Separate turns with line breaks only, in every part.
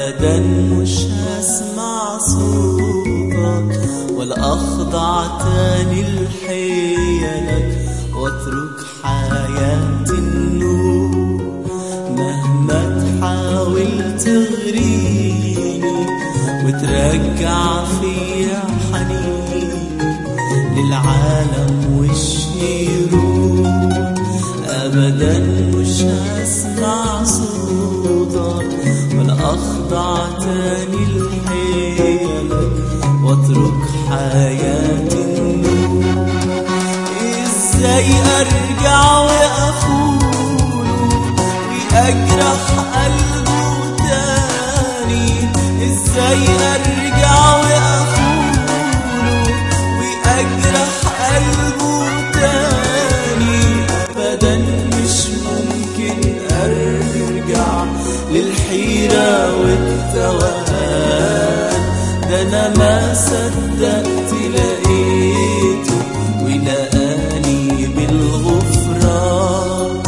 أبدا مش هسمع صوتك ولا أخضع تاني لحيلك واترك حياتي النور مهما تحاول تغريني وترجع فيا حنين للعالم والشيرون أبدا مش هسمع صوتك ولا أخضع تاني لحيلك واترك حياتي النور ازاي ارجع واخونه واجرح قلبه تاني ازاي ارجع واخونه واجرح قلبه تاني ابدا مش ممكن ارجع للحيرة والتوهان ده انا ما صدقت لقيته ولقاني بالغفران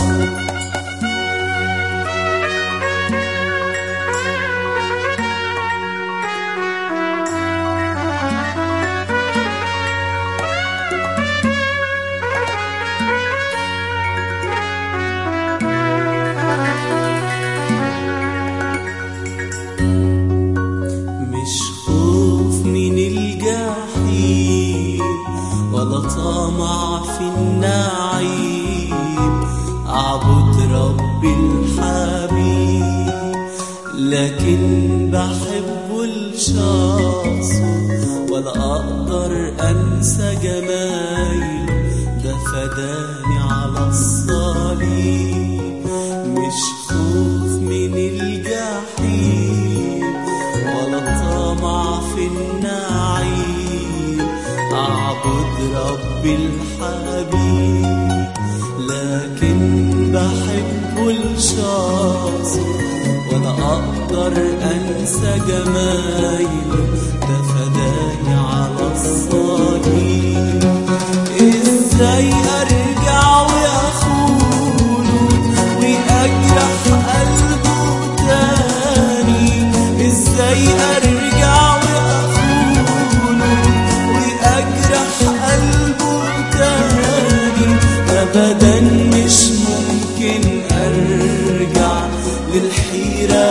مش خوف من الجحيم ولا طمع في النعيم أعبد ربي الحبيب لكن بحبه لشخصه ولا أقدر أنسى جمايله ده فداني على الصليب مش خوف من الجحيم ولا طمع في النعيم أعبد ربي الحبيب لكن بحبه لشخصه ولا أقدر أنسى جمايله ده فداني على الصليب إزاي أرجع وأخونه وأجرح قلبه تاني إزاي أرجع وأخونه وأجرح قلبه تاني أبدا مش ممكن أرجع للحيرة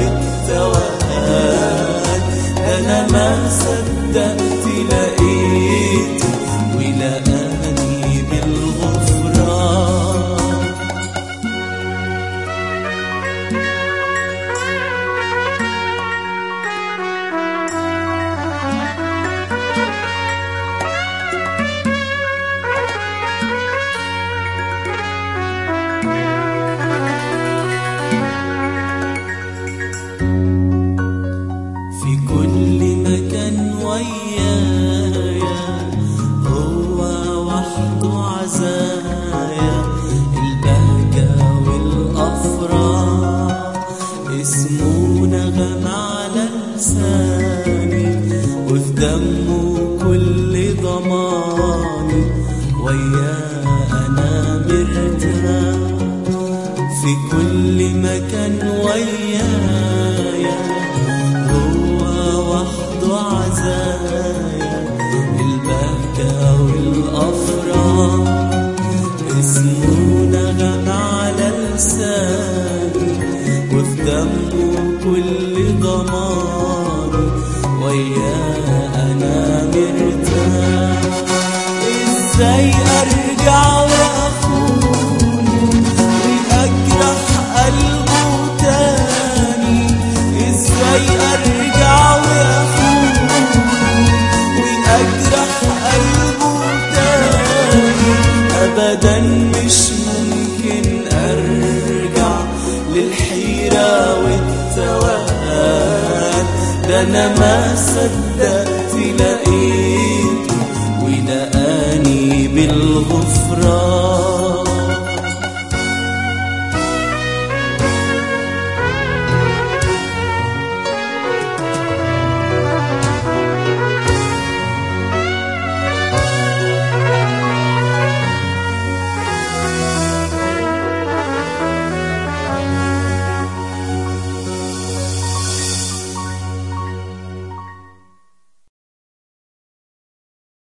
والتوهان أنا ما صدقت لقيته ولقاني بالغفران في كل مكان ويايا هو وحده عزايا البهجة والأفراح اسمه نغم على لساني وفي دمه كل ضماني وياه أنا مرتاح في كل مكان ويايا هو وحده عزايا البهجة والأفراح اسمه نغم على لساني وفي دمه كل ضماني وياه أنا مرتاح ازاي ارجع واخونه واجرح قلبه تاني ازاي ارجع واخونه واجرح قلبه تاني ابدا مش ممكن ارجع للحيرة والتوهان ده انا ما صدقت لقيته ولقاني بالغفران